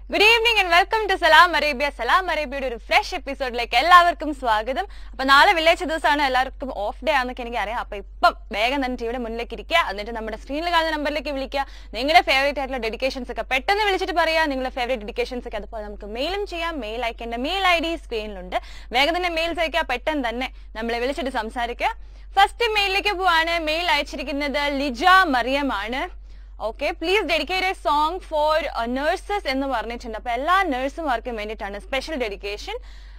Good evening and welcome to Salam Arabia Salam അറേബ്യയുടെ ഒരു fresh എപ്പിസോഡിലേക്ക് എല്ലാവർക്കും സ്വാഗതം അപ്പൊ നാളെ വെള്ളിയാഴ്ച ദിവസമാണ് എല്ലാവർക്കും ഓഫ് ഡേ ആണെന്നൊക്കെ എനിക്ക് അറിയാം അപ്പൊ ഇപ്പം വേഗം തന്നെ ടിവിയുടെ മുന്നിലേക്ക് ഇരിക്കുക എന്നിട്ട് നമ്മുടെ സ്ക്രീനിൽ കാണുന്ന നമ്പറിലേക്ക് വിളിക്കുക നിങ്ങളുടെ ഫേവറേറ്റ് ആയിട്ടുള്ള ഡെഡിക്കേഷൻസ് ഒക്കെ പെട്ടെന്ന് വിളിച്ചിട്ട് പറയാ നിങ്ങളുടെ ഫേവറേറ്റ് ഡെഡിക്കേഷൻസ് ഒക്കെ അതുപോലെ നമുക്ക് മെയിലും ചെയ്യാം മെയിൽ അയക്കേണ്ട മെയിൽ ഐ ഡി സ്ക്രീനിലുണ്ട് വേഗം തന്നെ മെയിൽസ് അയക്കുക പെട്ടെന്ന് തന്നെ നമ്മളെ വിളിച്ചിട്ട് സംസാരിക്കുക ഫസ്റ്റ് മെയിലിലേക്ക് പോവാണ് മെയിൽ അയച്ചിരിക്കുന്നത് ലിജ മറിയമാണ് okay please dedicate a song for nurses എന്ന് പറഞ്ഞിട്ടുണ്ട് അപ്പൊ എല്ലാ നഴ്സുമാർക്കും വേണ്ടിയിട്ടാണ് special dedication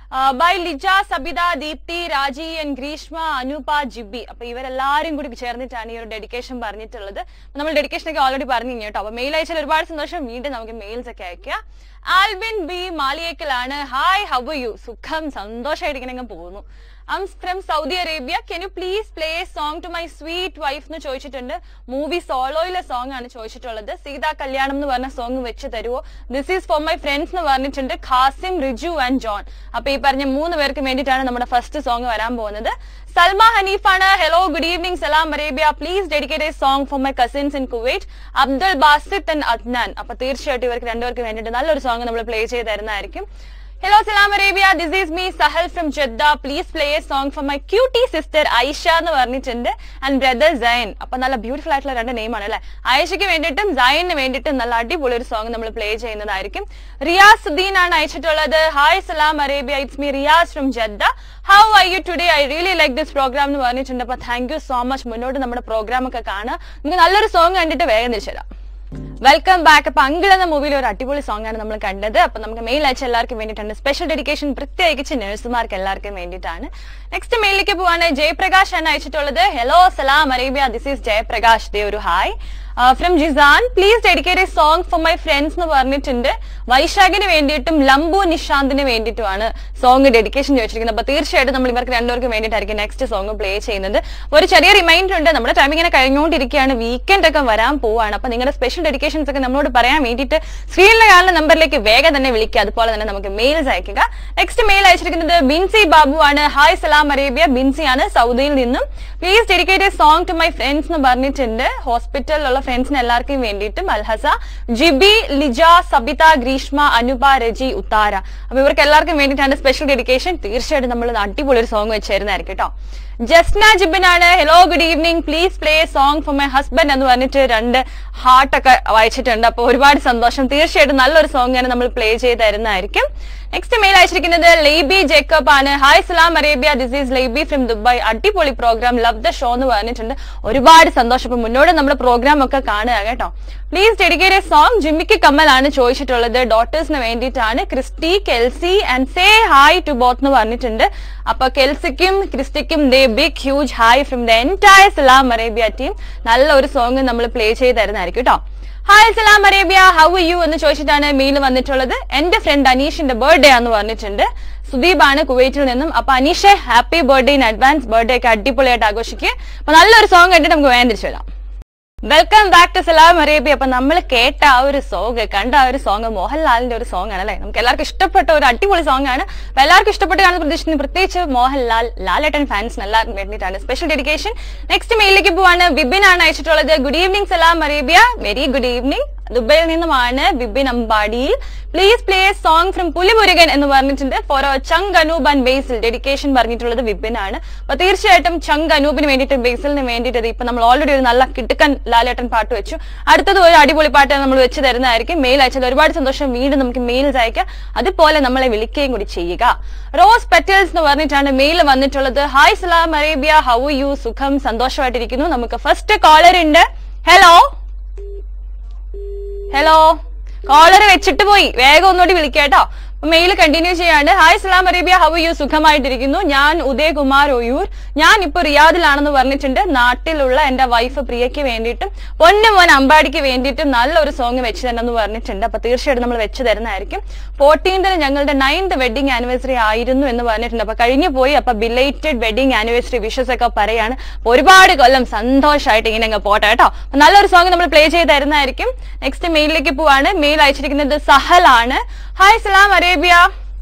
by Lija Sabitha Deepthi Raji and Greeshma Anupa GB അപ്പൊ ഇവരെല്ലാരും കൂടി ചേർന്നിട്ടാണ് ഈ ഒരു ഡെഡിക്കേഷൻ പറഞ്ഞിട്ടുള്ളത് അപ്പൊ നമ്മൾ ഡെഡിക്കേഷൻ ഒക്കെ ഓൾറെഡി പറഞ്ഞു കഴിഞ്ഞു കേട്ടോ അപ്പൊ മെയിൽ അയച്ചാൽ ഒരുപാട് സന്തോഷം വീണ്ടും നമുക്ക് മെയിൽസ് ഒക്കെ അയക്കുക ആൽബിൻ ബി മാലിയേക്കലാണ് ഹായ് ഹവ് യു സുഖം സന്തോഷമായിട്ടിങ്ങനെ പോകുന്നു I'm from Saudi Arabia can you please play song to my sweet wife എന്ന് ചോദിച്ചിട്ടുണ്ട് മൂവി സോളോയിലെ സോങ് ആണ് ചോദിച്ചിട്ടുള്ളത് സീതാ കല്യാണം എന്ന് പറഞ്ഞ സോങ് വെച്ച് തരുമോ this is for my friends എന്ന് പറഞ്ഞിട്ടുണ്ട് ഖാസിം റിജു ആൻഡ് ജോൺ അപ്പൊ ഈ പറഞ്ഞ മൂന്ന് പേർക്ക് വേണ്ടിയിട്ടാണ് നമ്മുടെ ഫസ്റ്റ് സോങ് വരാൻ പോകുന്നത് സൽമ ഹനീഫാണ് hello good evening Salam Arabia please dedicate a song for my cousins in Kuwait Abdul Basith and Adnan അപ്പൊ തീർച്ചയായിട്ടും ഇവർക്ക് രണ്ടുപേർക്ക് വേണ്ടിയിട്ട് നല്ലൊരു സോങ് നമ്മൾ പ്ലേ ചെയ്ത് തരുന്നതായിരിക്കും Hello, Salam Arabia. This is me, Sahal from Jeddah. Please play a song for my cutie sister Aisha എന്ന് പറഞ്ഞിട്ടുണ്ട് ആൻഡ് ബ്രദർ സൈൻ അപ്പൊ നല്ല ബ്യൂട്ടിഫുൾ ആയിട്ടുള്ള രണ്ട് നെയിം ആണ് അല്ലെ ആയിഷയ്ക്ക് വേണ്ടിയിട്ടും സൈനിന് വേണ്ടിയിട്ടും നല്ല അടിപൊളി ഒരു സോങ് നമ്മൾ പ്ലേ ചെയ്യുന്നതായിരിക്കും റിയാസുദ്ദീൻ ആണ് അയച്ചിട്ടുള്ളത് hi Salam Arabia it's me Riyas from Jeddah how are you today I really like this program എന്ന് പറഞ്ഞിട്ടുണ്ട് അപ്പൊ താങ്ക് യു സോ മച്ച് മുന്നോട്ട് നമ്മുടെ പ്രോഗ്രാം ഒക്കെ കാണുക നിങ്ങൾക്ക് നല്ലൊരു സോങ് കണ്ടിട്ട് വേഗം തിരിച്ചു തരാം വെൽക്കം ബാക്ക് അപ്പൊ അങ്കിൾ എന്ന മൂവിയിൽ ഒരു അടിപൊളി സോങ് ആണ് നമ്മൾ കണ്ടത് അപ്പൊ നമുക്ക് മെയിൽ അയച്ച എല്ലാവർക്കും വേണ്ടിയിട്ടാണ് സ്പെഷ്യൽ ഡെഡിക്കേഷൻ പ്രത്യേകിച്ച് നഴ്സുമാർക്ക് എല്ലാവർക്കും വേണ്ടിയിട്ടാണ് നെക്സ്റ്റ് മെയിലിലേക്ക് പോവാണ് ജയപ്രകാശ് ആണ് അയച്ചിട്ടുള്ളത് hello Salam Arabia this is Jayaprakash ദേ ഒരു hi from Jizan please dedicate a song for my friends എന്ന് പറഞ്ഞിട്ടുണ്ട് വൈശാഖിന് വേണ്ടിയിട്ടും ലംബു നിഷാന്തിന് വേണ്ടിയിട്ടുമാണ് സോങ് ഡെഡിക്കേഷൻ ചോദിച്ചിരിക്കുന്നത് അപ്പൊ തീർച്ചയായിട്ടും നമ്മൾ ഇവർക്ക് രണ്ടുപേർക്ക് വേണ്ടിയിട്ടായിരിക്കും നെക്സ്റ്റ് സോങ് പ്ലേ ചെയ്യുന്നത് ഒരു ചെറിയ റിമൈൻഡർ ഉണ്ട് നമ്മുടെ ടൈം ഇങ്ങനെ കഴിഞ്ഞുകൊണ്ടിരിക്കുകയാണ് വീക്കെൻഡ് ഒക്കെ വരാൻ പോവാണ് അപ്പൊ നിങ്ങളുടെ സ്പെഷ്യൽ ഡെഡിക്കേഷൻസ് ഒക്കെ നമ്മളോട് പറയാൻ വേണ്ടിയിട്ട് സ്ക്രീനിലെ കാണുന്ന നമ്പറിലേക്ക് വേഗം തന്നെ വിളിക്കുക അതുപോലെ തന്നെ നമുക്ക് മെയിൽസ് അയക്കുക നെക്സ്റ്റ് മെയിൽ അയച്ചിരിക്കുന്നത് ബിൻസി ബാബു ആണ് ഹായ് സലാം അറേബ്യ ബിൻസി ആണ് സൗദിയിൽ നിന്നും please dedicate a song to my friends എന്ന് പറഞ്ഞിട്ടുണ്ട് ഹോസ്പിറ്റലിലുള്ള ഫ്രണ്ട്സിന് എല്ലാവർക്കും വേണ്ടിയിട്ട് മൽഹസ ജിബി ലിജ സബിത ഗ്രീഷ്മ അനുപ രജി ഉത്താര അപ്പൊ ഇവർക്ക് എല്ലാവർക്കും വേണ്ടിയിട്ടാണ് സ്പെഷ്യൽ ഡെഡിക്കേഷൻ തീർച്ചയായിട്ടും നമ്മൾ അടിപൊളി ഒരു സോങ് വെച്ചായിരുന്നായിരിക്കും കേട്ടോ ജസ്ന ജിബിൻ ആണ് hello good evening please play song for my husband എന്ന് പറഞ്ഞിട്ട് രണ്ട് ഹാർട്ടൊക്കെ വായിച്ചിട്ടുണ്ട് അപ്പൊ ഒരുപാട് സന്തോഷം തീർച്ചയായിട്ടും നല്ലൊരു സോങ് തന്നെ നമ്മൾ പ്ലേ ചെയ്ത് തരുന്നതായിരിക്കും നെക്സ്റ്റ് മെയിൽ അയച്ചിരിക്കുന്നത് ലൈബി ജേക്കബ് ആണ് hi Salam Arabia this is Laibi from Dubai അടിപൊളി പ്രോഗ്രാം ലവ് ദ ഷോ എന്ന് പറഞ്ഞിട്ടുണ്ട് ഒരുപാട് സന്തോഷം അപ്പൊ മുന്നോട്ട് നമ്മുടെ പ്രോഗ്രാം ഒക്കെ കാണുക കേട്ടോ please dedicate a song Jimikki Kammal ആണ് ചോദിച്ചിട്ടുള്ളത് ഡോട്ടേഴ്സിന് വേണ്ടിയിട്ടാണ് Christy Kelsey and say hi to both എന്ന് പറഞ്ഞിട്ടുണ്ട് അപ്പൊ കെൽസിക്കും ക്രിസ്റ്റിക്കും ദേ big huge hi from the entire Salam Arabia team നല്ല ഒരു സോങ് നമ്മൾ പ്ലേ ചെയ്ത് തരുന്നതായിരിക്കും കേട്ടോ hi Salam Arabia how you എന്ന് ചോദിച്ചിട്ടാണ് മെയിൽ വന്നിട്ടുള്ളത് എന്റെ ഫ്രണ്ട് അനീഷിന്റെ ബർത്ത്ഡേ ആന്ന് പറഞ്ഞിട്ടുണ്ട് സുദീപ് ആണ് കുവൈറ്റിൽ നിന്നും അപ്പൊ അനീഷെ happy birthday in advance birthday ഒക്കെ അടിപൊളിയായിട്ട് ആഘോഷിക്കുക അപ്പൊ നല്ലൊരു സോങ് കണ്ടിട്ട് നമുക്ക് വേഗം തിരിച്ചു വരാം welcome back to Salam Arabia അപ്പൊ നമ്മൾ കേട്ട ആ ഒരു സോങ് കണ്ട ആ ഒരു സോങ് മോഹൻലാലിന്റെ ഒരു സോങ് ആണ് അല്ലെ നമുക്ക് എല്ലാവർക്കും ഇഷ്ടപ്പെട്ട ഒരു അടിപൊളി സോങ് ആണ് അപ്പൊ എല്ലാവർക്കും ഇഷ്ടപ്പെട്ട് കാണുന്ന പ്രതീക്ഷിക്കുന്നു പ്രത്യേകിച്ച് മോഹൻലാൽ ലാലേട്ടൻ ഫാൻസിന് എല്ലാവർക്കും വേണ്ടിയിട്ടാണ് സ്പെഷ്യൽ ഡെഡിക്കേഷൻ നെക്സ്റ്റ് മെയിലേക്ക് പോവാണ് ബിബിൻ ആണ് അയച്ചിട്ടുള്ളത് good evening Salam Arabia very good evening ദുബൈയിൽ നിന്നുമാണ് ബിബിൻ അമ്പാടിയിൽ please play song from Pulimurugan എന്ന് പറഞ്ഞിട്ടുണ്ട് ഫോർ ചങ് അനൂപ് ആൻഡ് ബേസിൽ ഡെഡിക്കേഷൻ പറഞ്ഞിട്ടുള്ളത് വിപിൻ ആണ് അപ്പൊ തീർച്ചയായിട്ടും ചങ് അനൂപിന് വേണ്ടിയിട്ട് ബേസിലിന് വേണ്ടിയിട്ട് ഇപ്പൊ നമ്മൾ ഓൾറെഡി ഒരു നല്ല കിടുക്കൻ ലാലേട്ടൻ പാട്ട് വെച്ചു അടുത്തത് ഒരു അടിപൊളി പാട്ട് നമ്മൾ വെച്ച് തരുന്നതായിരിക്കും മെയിൽ അയച്ചത് ഒരുപാട് സന്തോഷം വീണ്ടും നമുക്ക് മെയിൽസ് അയക്കാം അതുപോലെ നമ്മളെ വിളിക്കുകയും കൂടി ചെയ്യുക റോസ് പെറ്റൽസ് എന്ന് പറഞ്ഞിട്ടാണ് മെയിൽ വന്നിട്ടുള്ളത് hi Salam Arabia how you സുഖം സന്തോഷമായിട്ടിരിക്കുന്നു നമുക്ക് ഫസ്റ്റ് കോളർ ഉണ്ട് ഹലോ ഹലോ കോളർ വെച്ചിട്ട് പോയി വേഗം ഒന്നുകൂടി വിളിക്കാട്ടോ മെയിൽ കണ്ടിന്യൂ ചെയ്യാണ് hi Salam Arabia how you സുഖമായിട്ടിരിക്കുന്നു ഞാൻ ഉദയകുമാർ ഒയൂർ ഞാൻ ഇപ്പൊ റിയാദിലാണെന്ന് പറഞ്ഞിട്ടുണ്ട് നാട്ടിലുള്ള എന്റെ വൈഫ് പ്രിയയ്ക്ക് വേണ്ടിയിട്ടും പൊന്നു മോൻ അമ്പാടിക്ക് വേണ്ടിയിട്ടും നല്ലൊരു സോങ് വെച്ച് തരണമെന്ന് പറഞ്ഞിട്ടുണ്ട് അപ്പൊ തീർച്ചയായിട്ടും നമ്മൾ വെച്ച് തരുന്നതായിരിക്കും ഫോർട്ടീൻത്തിന് ഞങ്ങളുടെ നയൻത് വെഡിങ് ആനിവേഴ്സറി ആയിരുന്നു എന്ന് പറഞ്ഞിട്ടുണ്ട് അപ്പൊ കഴിഞ്ഞു പോയി അപ്പൊ ബിലേറ്റഡ് വെഡിങ് ആനിവേഴ്സറി വിഷസ് ഒക്കെ പറയാണ് അപ്പൊ ഒരുപാട് കൊല്ലം സന്തോഷമായിട്ട് ഇങ്ങനെ അങ്ങ് പോട്ടെ കേട്ടോ അപ്പൊ നല്ലൊരു സോങ് നമ്മൾ പ്ലേ ചെയ്ത് തരുന്നതായിരിക്കും നെക്സ്റ്റ് മെയിലിലേക്ക് പോവാണ് മെയിൽ അയച്ചിരിക്കുന്നത് സഹൽ ആണ് hi Salam Arabia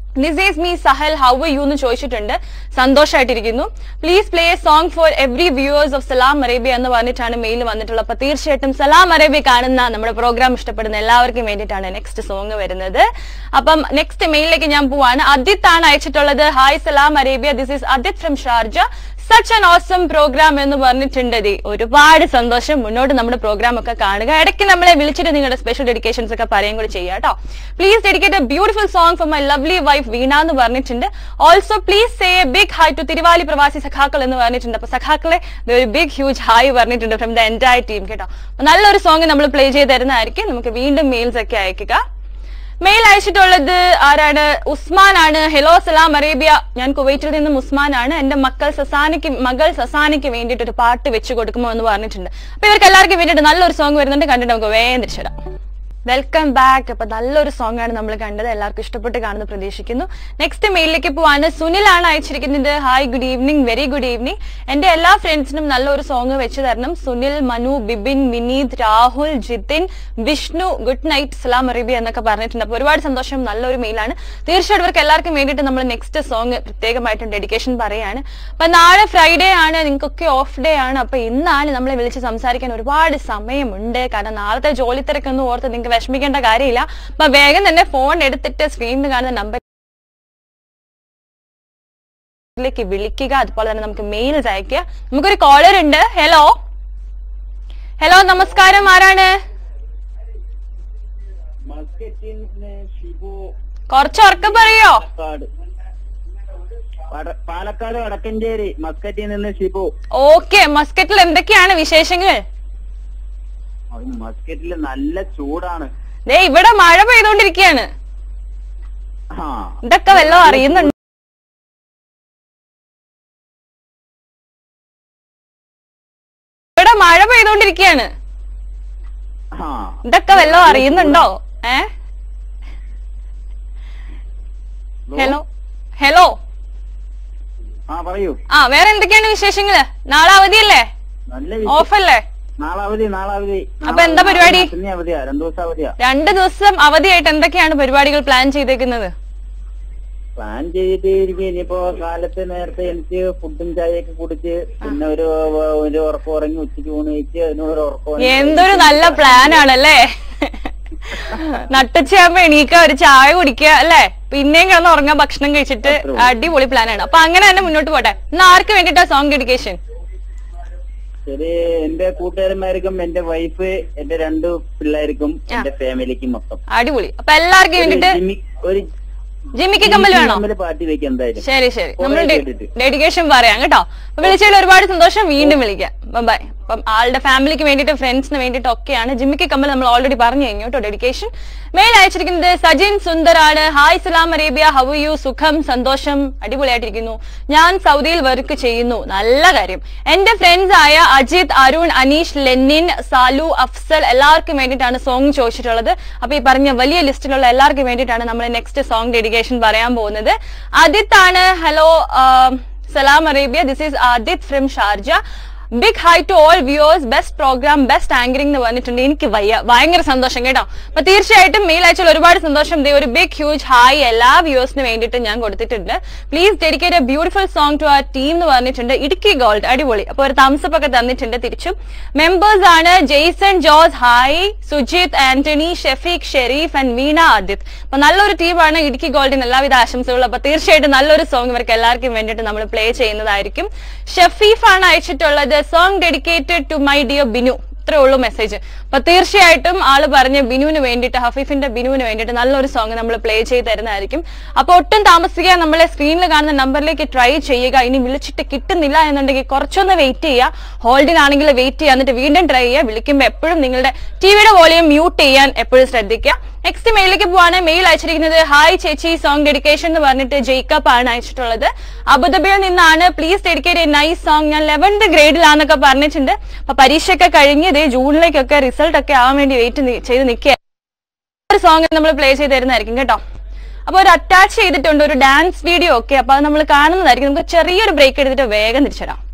it's me Sahal how you എന്ന് ചോദിച്ചിട്ടുണ്ട് സന്തോഷമായിട്ടിരിക്കുന്നു please play a song for every viewers of Salam Arabia എന്ന് പറഞ്ഞിട്ടാണ് മെയിൽ വന്നിട്ടുള്ളത് അപ്പൊ തീർച്ചയായിട്ടും സലാം അറേബ്യ കാണുന്ന നമ്മുടെ പ്രോഗ്രാം ഇഷ്ടപ്പെടുന്ന എല്ലാവർക്കും വേണ്ടിയിട്ടാണ് നെക്സ്റ്റ് സോങ് വരുന്നത് അപ്പം നെക്സ്റ്റ് മെയിലിലേക്ക് ഞാൻ പോവാണ് അദിത് ആണ് അയച്ചിട്ടുള്ളത് hi Salam Arabia this is Adith from Sharjah such an awesome program എന്ന് പറഞ്ഞിട്ടുണ്ട് ദേ. ഒരുപാട് സന്തോഷം മുന്നോട്ട് നമ്മുടെ പ്രോഗ്രാം ഒക്കെ കാണുക ഇടയ്ക്ക് നമ്മളെ വിളിച്ചിട്ട് നിങ്ങളുടെ സ്പെഷ്യൽ ഡെഡിക്കേഷൻസ് ഒക്കെ പറയും കൂടി ചെയ്യാം കേട്ടോ please dedicate a beautiful song for my lovely wife Veena എന്ന് പറഞ്ഞിട്ടുണ്ട് also please say a big hi to Thiruvali പ്രവാസി സഖാക്കൾ എന്ന് പറഞ്ഞിട്ടുണ്ട് അപ്പൊ സഖാക്കളെ ദേ ഒരു ബിഗ് ഹ്യൂജ് ഹായ് പറഞ്ഞിട്ടുണ്ട് ഫ്രം ദ എൻറ്റയർ ടീം കേട്ടോ അപ്പൊ നല്ലൊരു സോങ് നമ്മൾ പ്ലേ ചെയ്ത് തരുന്നതായിരിക്കും നമുക്ക് വീണ്ടും മെയിൽസ് ഒക്കെ അയക്കുക മെയിൽ അയച്ചിട്ടുള്ളത് ആരാണ് ഉസ്മാൻ ആണ് ഹലോ സലാം അറേബ്യ ഞാൻ കുവൈറ്റിൽ നിന്നും ഉസ്മാൻ ആണ് എന്റെ മക്കൾ സസാനിക്ക് മകൾ സസാനിക്ക് വേണ്ടിയിട്ട് ഒരു പാട്ട് വെച്ച് കൊടുക്കുമോ എന്ന് പറഞ്ഞിട്ടുണ്ട് അപ്പൊ ഇവർക്ക് എല്ലാവർക്കും വേണ്ടിയിട്ട് നല്ലൊരു സോങ് വരുന്നുണ്ട് കണ്ടിട്ട് നമുക്ക് വേഗം തിരിച്ചിടാം വെൽക്കം ബാക്ക് അപ്പൊ നല്ലൊരു സോങ് ആണ് നമ്മൾ കണ്ടത് എല്ലാവർക്കും ഇഷ്ടപ്പെട്ട് കാണുന്നു പ്രതീക്ഷിക്കുന്നു നെക്സ്റ്റ് മെയിലിലേക്ക് പോവാണ് സുനിലാണ് അയച്ചിരിക്കുന്നത് hi good evening very good evening എന്റെ എല്ലാ ഫ്രണ്ട്സിനും നല്ലൊരു സോങ് വെച്ച് തരണം Sunil Manu Bibin Vineeth Rahul Jithin Vishnu good night Salam Arabia എന്നൊക്കെ പറഞ്ഞിട്ടുണ്ട് അപ്പൊ ഒരുപാട് സന്തോഷം നല്ലൊരു മെയിലാണ് തീർച്ചയായിട്ടും ഇവർക്ക് എല്ലാവർക്കും വേണ്ടിയിട്ട് നമ്മൾ നെക്സ്റ്റ് സോങ് പ്രത്യേകമായിട്ടും ഡെഡിക്കേഷൻ പറയാണ് അപ്പൊ നാളെ ഫ്രൈഡേ ആണ് നിങ്ങൾക്കൊക്കെ ഓഫ് ഡേ ആണ് അപ്പൊ ഇന്നാണ് നമ്മളെ വിളിച്ച് സംസാരിക്കാൻ ഒരുപാട് സമയമുണ്ട് കാരണം നാളത്തെ ജോലി തിരക്കൊന്നും ഓർത്ത് നിങ്ങൾക്ക് വിഷമിക്കേണ്ട കാര്യമില്ല അപ്പൊ വേഗം തന്നെ ഫോൺ എടുത്തിട്ട് സ്ക്രീനിൽ കാണുന്ന നമ്പർ ിലേക്ക് വിളിക്കുക അതുപോലെ തന്നെ നമുക്ക് മെയിൽസ് അയക്കുക നമുക്കൊരു കോളർ ഉണ്ട് ഹലോ ഹലോ നമസ്കാരം ആരാണ് മസ്കറ്റിൽ നിന്ന് ഷിബു കുറച്ച് ഉറക്കം പറയോ പാലക്കാട് വട- പാലക്കാട് വടക്കഞ്ചേരി മസ്കറ്റിൽ നിന്ന് ഷിബു ഓക്കെ മസ്കറ്റിൽ എന്തൊക്കെയാണ് വിശേഷങ്ങൾ അവന് മസ്കറ്റിൽ നല്ല ചൂടാണ് ദേ ഇവിടെ മഴ പെയ്തോണ്ടിരിക്കുകയാണ് ആ ഇതൊക്കെ വല്ലതും അറിയുന്നുണ്ട് ഇവിടെ മഴ പെയ്തോണ്ടിരിക്കുകയാണ് ആ ഇതൊക്കെ വല്ലതും അറിയുന്നുണ്ടോ ഏ ഹലോ ഹലോ ആ പറയൂ ആ വേറെ എന്തൊക്കെയാണ് വിശേഷങ്ങള് നാളെ അവധിയല്ലേ നല്ല വിശേ- ഓഫല്ലേ നാളെ അവധി നാളെ അവധി അപ്പൊ എന്താ പരിപാടി? പിന്നെ അവധിയാ രണ്ടു ദിവസം അവധിയാ രണ്ട് ദിവസം അവധിയായിട്ട് എന്തൊക്കെയാണ് പരിപാടികൾ പ്ലാൻ ചെയ്തേക്കുന്നത് പ്ലാൻ ചെയ്തിട്ടിരിക്കും ഇനിയിപ്പോ കാലത്ത് നേരത്തെ എനിക്ക് ഫുഡും ചായയൊക്കെ കുടിച്ച് പിന്നെ ഒരു ഒരു ഉറക്കം ഉറങ്ങി ഉച്ചയ്ക്ക് ഊണ് കഴിച്ച് അതിന് ഒരു ഉറക്കം ഉറങ്ങി എന്തൊരു നല്ല പ്ലാൻ ആണല്ലേ നട്ടുച്ചയാകുമ്പോ എണീക്ക ഒരു ചായ കുടിക്കുക അല്ലേ പിന്നെയും കിടന്ന് ഉറങ്ങാൻ ഭക്ഷണം കഴിച്ചിട്ട് അടിപൊളി പ്ലാൻ ആണ് അപ്പൊ അങ്ങനെ തന്നെ മുന്നോട്ട് പോട്ടെ ഇന്ന് ആർക്ക് വേണ്ടിട്ടാ സോങ് ഡെഡിക്കേഷൻ ശരി എന്റെ കൂട്ടുകാരന്മാർക്കും എന്റെ വൈഫ് എന്റെ രണ്ട് പിള്ളേർക്കും എന്റെ ഫാമിലിക്കും മൊത്തം അടിപൊളി അപ്പൊ എല്ലാവർക്കും വേണ്ടിട്ട് ജിമ്മി- ഒരു ജിമ്മിക്ക് കമ്മൽ വേണോ കമ്മല് പാട്ടി വെക്കാം എന്തായാലും ശരി ശരി കുറേ നമ്മൾ കേട്ടിട്ട്. ഡെഡിക്കേഷൻ പറയാം കേട്ടോ അപ്പൊ വിളിച്ചതിൽ ഒരുപാട് സന്തോഷം വീണ്ടും വിളിക്കാം ബൈ അപ്പം ആളുടെ ഫാമിലിക്ക് വേണ്ടിയിട്ട് ഫ്രണ്ട്സിന് വേണ്ടിയിട്ട് ഒക്കെയാണ് ജിമ്മിക്ക് കമ്മൽ നമ്മൾ ഓൾറെഡി പറഞ്ഞു കഴിഞ്ഞു കേട്ടോ ഡെഡിക്കേഷൻ മെയിൽ അയച്ചിരിക്കുന്നത് സജിൻ സുന്ദറാണ് hi Salam Arabia how you സുഖം സന്തോഷം അടിപൊളിയായിട്ടിരിക്കുന്നു ഞാൻ സൗദിയിൽ വർക്ക് ചെയ്യുന്നു നല്ല കാര്യം എന്റെ ഫ്രണ്ട്സ് ആയ അജിത് അരുൺ അനീഷ് ലെന്നിൻ സാലു അഫ്സൽ എല്ലാവർക്കും വേണ്ടിയിട്ടാണ് സോങ് ചോദിച്ചിട്ടുള്ളത് അപ്പൊ ഈ പറഞ്ഞ വലിയ ലിസ്റ്റിലുള്ള എല്ലാവർക്കും വേണ്ടിയിട്ടാണ് നമ്മൾ നെക്സ്റ്റ് സോങ് ഡെഡിക്കേഷൻ പറയാൻ പോകുന്നത് ആദിത് ആണ് hello Salam Arabia this is Adith from Sharjah big hi to all viewers best program best anchoring എന്ന് പറഞ്ഞിട്ടുണ്ട് എനിക്ക് വയ്യ ഭയങ്കര സന്തോഷം കേട്ടോ അപ്പൊ തീർച്ചയായിട്ടും മെയിൽ അയച്ചാൽ ഒരുപാട് സന്തോഷം ദേ ഒരു ബിഗ് ഹ്യൂജ് ഹായ് എല്ലാ വ്യൂവേഴ്സിന് വേണ്ടിയിട്ട് ഞാൻ കൊടുത്തിട്ടുണ്ട് please dedicate a beautiful song to our team എന്ന് പറഞ്ഞിട്ടുണ്ട് ഇടുക്കി ഗോൾഡ് അടിപൊളി അപ്പൊ ഒരു തംസപ്പ് ഒക്കെ തന്നിട്ടുണ്ട് തിരിച്ചും മെമ്പേഴ്സ് ആണ് Jaison Jose hi Sujith Antony Shefeeq Shareef and Veena Adith അപ്പൊ നല്ലൊരു ടീമാണ് ഇടുക്കി ഗോൾഡിന് എല്ലാവിധ ആശംസകളും അപ്പൊ തീർച്ചയായിട്ടും നല്ലൊരു സോങ് ഇവർക്ക് എല്ലാവർക്കും വേണ്ടിയിട്ട് നമ്മൾ പ്ലേ ചെയ്യുന്നതായിരിക്കും ഷെഫീഫ് ആണ് അയച്ചിട്ടുള്ളത് song dedicated to my dear Binu ഇത്രേ ഉള്ളൂ മെസ്സേജ് അപ്പൊ തീർച്ചയായിട്ടും ആള് പറഞ്ഞ ബിനുവിന് വേണ്ടിയിട്ട് ഹഫീഫിന്റെ ബിനുവിന് വേണ്ടിയിട്ട് നല്ലൊരു സോങ് നമ്മൾ പ്ലേ ചെയ്ത് തരുന്നതായിരിക്കും അപ്പൊ ഒട്ടും താമസിക്കുക നമ്മളെ സ്ക്രീനിൽ കാണുന്ന നമ്പറിലേക്ക് ട്രൈ ചെയ്യുക ഇനി വിളിച്ചിട്ട് കിട്ടുന്നില്ല എന്നുണ്ടെങ്കിൽ കുറച്ചൊന്ന് വെയിറ്റ് ചെയ്യുക ഹോൾഡിനാണെങ്കിൽ വെയിറ്റ് ചെയ്യുക എന്നിട്ട് വീണ്ടും ട്രൈ ചെയ്യുക വിളിക്കുമ്പോൾ എപ്പോഴും നിങ്ങളുടെ ടിവിയുടെ വോളിയം മ്യൂട്ട് ചെയ്യാൻ എപ്പോഴും ശ്രദ്ധിക്കുക നെക്സ്റ്റ് മെയിലേക്ക് പോവാണ് മെയിൽ അയച്ചിരിക്കുന്നത് ഹായ് ചേച്ചി സോങ് ഡെഡിക്കേഷൻ എന്ന് പറഞ്ഞിട്ട് ജേക്കബ് ആണ് അയച്ചിട്ടുള്ളത് അബുദാബിയിൽ നിന്നാണ് please dedicate a nice song ഞാൻ ലെവൻത് ഗ്രേഡിലാന്നൊക്കെ പറഞ്ഞിട്ടുണ്ട് അപ്പൊ പരീക്ഷയൊക്കെ കഴിഞ്ഞ് ഇതേ ജൂണിലേക്കൊക്കെ റിസൾട്ട് ഒക്കെ ആവാൻ വേണ്ടി വെയിറ്റ് ചെയ്ത് നിൽക്കുക ഒരു സോങ് നമ്മൾ പ്ലേ ചെയ്ത് തരുന്നതായിരിക്കും കേട്ടോ അപ്പൊ ഒരു അറ്റാച്ച് ചെയ്തിട്ടുണ്ട് ഒരു ഡാൻസ് വീഡിയോ ഒക്കെ അപ്പൊ അത് നമ്മൾ കാണുന്നതായിരിക്കും നമുക്ക് ചെറിയൊരു ബ്രേക്ക് എടുത്തിട്ട് വേഗം തിരിച്ചുതരാം